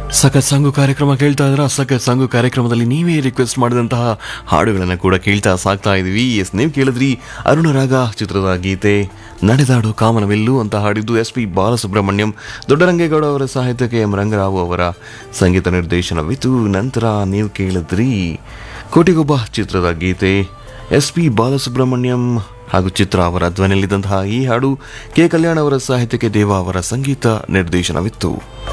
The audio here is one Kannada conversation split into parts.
ಸಖತ್ ಸಂಗು ಕಾರ್ಯಕ್ರಮ ಕೇಳ್ತಾ ಇದ್ರ ಸಖತ್ ಸಂಗು ಕಾರ್ಯಕ್ರಮದಲ್ಲಿ ನೀವೇ ರಿಕ್ವೆಸ್ಟ್ ಮಾಡಿದಂತಹ ಹಾಡುಗಳನ್ನು ಕೂಡ ಕೇಳ್ತಾ ಸಾಕ್ತಾ ಇದೀವಿ ಎಸ್ ನೀವು ಕೇಳಿದ್ರಿ ಅರುಣ ರಾಗ ಚಿತ್ರದ ಗೀತೆ ನಡೆದಾಡು ಕಾಮನವೆಲ್ಲು ಅಂತ ಹಾಡಿದ್ದು ಎಸ್ ಪಿ ಬಾಲಸುಬ್ರಹ್ಮಣ್ಯಂ ದೊಡ್ಡರಂಗೇಗೌಡ ಅವರ ಸಾಹಿತ್ಯಕ್ಕೆ ಎಂ ರಂಗರಾವ್ ಅವರ ಸಂಗೀತ ನಿರ್ದೇಶನವಿತ್ತು ನಂತರ ನೀವು ಕೇಳಿದ್ರಿ ಕೋಟಿಗೊಬ್ಬ ಚಿತ್ರದ ಗೀತೆ ಎಸ್ ಪಿ ಬಾಲಸುಬ್ರಹ್ಮಣ್ಯಂ ಹಾಗೂ ಚಿತ್ರ ಅವರ ಧ್ವನಿಯಲ್ಲಿದ್ದಂತಹ ಈ ಹಾಡು ಕೆ ಕಲ್ಯಾಣ್ ಅವರ ಸಾಹಿತ್ಯಕ್ಕೆ ದೇವ ಅವರ ಸಂಗೀತ ನಿರ್ದೇಶನವಿತ್ತು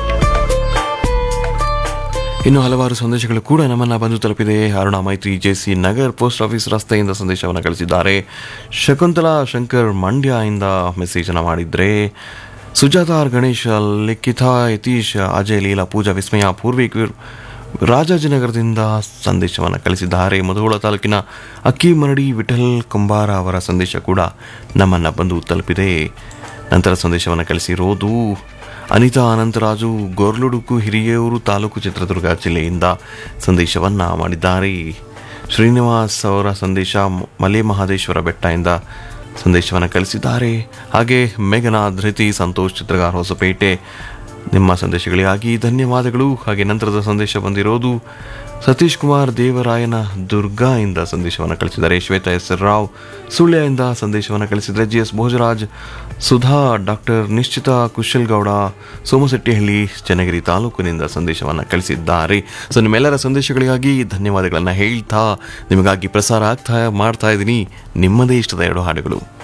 ಇನ್ನು ಹಲವಾರು ಸಂದೇಶಗಳು ಕೂಡ ನಮ್ಮನ್ನ ಬಂದು ತಲುಪಿದೆ ಅರುಣ ಮೈತ್ರಿ ಜೆಸಿ ನಗರ್ ಪೋಸ್ಟ್ ಆಫೀಸ್ ರಸ್ತೆಯಿಂದ ಸಂದೇಶವನ್ನು ಕಳಿಸಿದ್ದಾರೆ ಶಕುಂತಲಾ ಶಂಕರ್ ಮಂಡ್ಯ ಇಂದ ಮೆಸೇಜ್ ಅನ್ನು ಮಾಡಿದ್ರೆ ಸುಜಾತ ಆರ್ ಗಣೇಶ್ ಲಿಖಿತ ಯತೀಶ್ ಅಜಯ್ ಲೀಲಾ ಪೂಜಾ ವಿಸ್ಮಯ ಪೂರ್ವಿಕ್ ರಾಜಾಜಿನಗರದಿಂದ ಸಂದೇಶವನ್ನು ಕಳಿಸಿದ್ದಾರೆ ಮುಧೋಳ ತಾಲೂಕಿನ ಅಕ್ಕಿ ಮರಡಿ ವಿಠಲ್ ಕುಂಬಾರ ಅವರ ಸಂದೇಶ ಕೂಡ ನಮ್ಮನ್ನ ಬಂದು ತಲುಪಿದೆ ನಂತರ ಸಂದೇಶವನ್ನು ಕಳಿಸಿರೋದು ಅನಿತಾ ಅನಂತರಾಜು ಗೊರ್ಲುಡುಕು ಹಿರಿಯೂರು ತಾಲೂಕು ಚಿತ್ರದುರ್ಗ ಜಿಲ್ಲೆಯಿಂದ ಸಂದೇಶವನ್ನ ಮಾಡಿದ್ದಾರೆ ಶ್ರೀನಿವಾಸ್ ಅವರ ಸಂದೇಶ ಮಲೆ ಮಹದೇಶ್ವರ ಬೆಟ್ಟದಿಂದ ಸಂದೇಶವನ್ನು ಕಳಿಸಿದ್ದಾರೆ ಹಾಗೆ ಮೇಘನಾ ಧೃತಿ ಸಂತೋಷ್ ಚಿತ್ರಗಾರ ಹೊಸಪೇಟೆ ನಿಮ್ಮ ಸಂದೇಶಗಳಿಗಾಗಿ ಧನ್ಯವಾದಗಳು ಹಾಗೆ ನಂತರದ ಸಂದೇಶ ಬಂದಿರೋದು ಸತೀಶ್ ಕುಮಾರ್ ದೇವರಾಯನ ದುರ್ಗಾ ಇಂದ ಸಂದೇಶವನ್ನು ಕಳಿಸಿದ್ದಾರೆ ಶ್ವೇತಾ ಎಸ್ ರಾವ್ ಸುಳ್ಯದಿಂದ ಸಂದೇಶವನ್ನು ಕಳಿಸಿದರೆ G S Bhojaraj Sudha doctor Nishchita Kushalgowda Somashettihalli Channagiri ತಾಲೂಕಿನಿಂದ ಸಂದೇಶವನ್ನು ಕಳಿಸಿದ್ದಾರೆ ಸೊ ನಿಮ್ಮೆಲ್ಲರ ಸಂದೇಶಗಳಿಗಾಗಿ ಧನ್ಯವಾದಗಳನ್ನು ಹೇಳ್ತಾ ನಿಮಗಾಗಿ ಪ್ರಸಾರ ಆಗ್ತಾ ಮಾಡ್ತಾ ಇದ್ದೀನಿ ನಿಮ್ಮದೇ ಇಷ್ಟದ ಎರಡು ಹಾಡುಗಳು